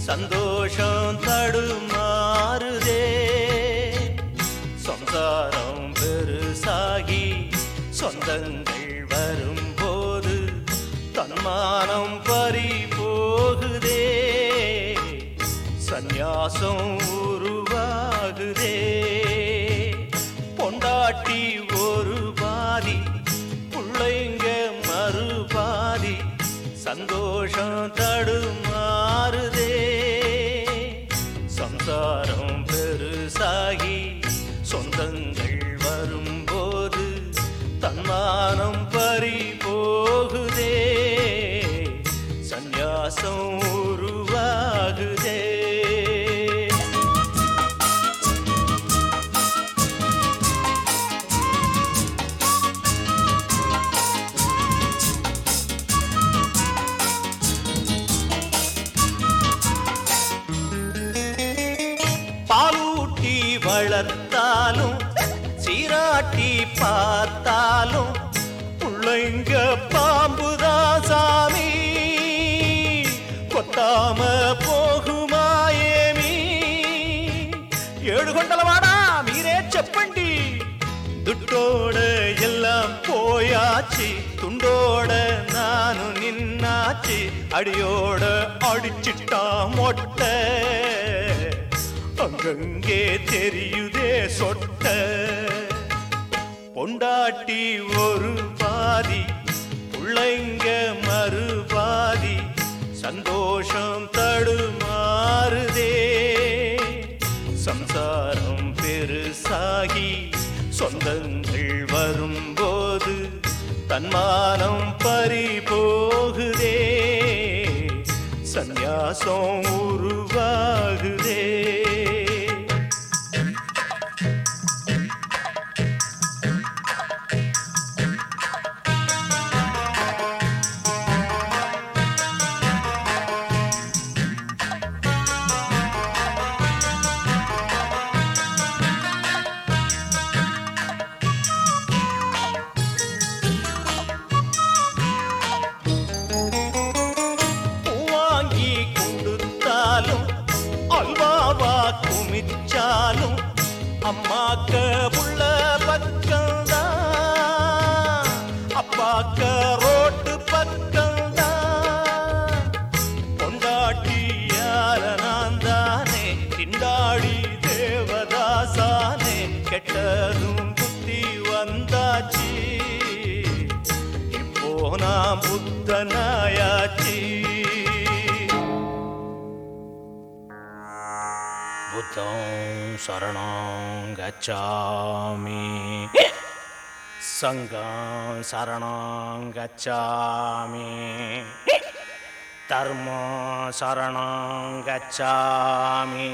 சந்தோஷம் தடுமாறுதே சம்சாரம் பெருசாகி சொந்தங்கள் வரும்போது தன்மானம் பறி போகுதே சந்நியாசம் உருவாகுதே பொண்டாட்டி ஒரு பாதி பிள்ளைங்க மறுபாதி சந்தோஷம் தடுமாறுதே சம்சாரம் பெருசாகி சொந்தங்கள் வரும்போது தன்மானம் பறி போகுதே சந்நியாசம் உருவாகுதே பாலூட்டி வளர்த்தாலும் சீராட்டி பார்த்தாலும் பிள்ளைங்க பாம்புதான் சாமி கொத்தாம போகுமாயேமி ஏழு கொண்டலவாடா மீரே செப்பண்டி துட்டோட எல்லாம் போயாச்சு துண்டோட நானும் நின்னாச்சு அடியோட அடிச்சிட்டா மொட்டை அங்கங்கே தெரியுதே சொட்ட பொண்டாட்டி ஒரு பாதி பிள்ளைங்க மறுபாதி சந்தோஷம் தடுமாறுதே சம்சாரம் பெருசாகி சொந்தங்கள் வரும்போது தன்மானம் பறி போகுதே சந்நியாசம் உருவாகுதே வாங்கி கொடுத்தாலும் அல்வாவா குமிச்சாலும் அம்மாக்க புள்ள பக்கம்தான் அப்பாக்க ரோட்டு பக்கம்தான் பொண்டாட்டி யார நான் தானே திண்டாடி தேவதாசானே கெட்டதும் புத்தி வந்தாச்சு இப்போ நான் புத்தனாயாச்சு புத்தம் சரணம் கச்சாமி சங்கம் சரணம் கச்சாமி தர்ம சரணம் கச்சாமி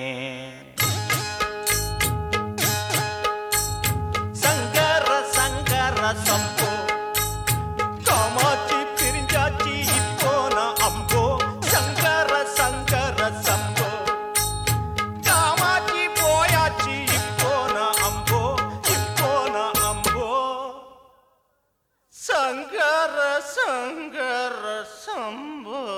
சங்கர சங்கர சம்போ காமாட்சி பிரிஞ்சாச்சி இப்போ நான் அம்போ சங்கர சங்கர சம்போ காமாட்சி போயாச்சி இப்போ நான் அம்போ இப்போ நான் அம்போ சங்கர சங்கர சம்போ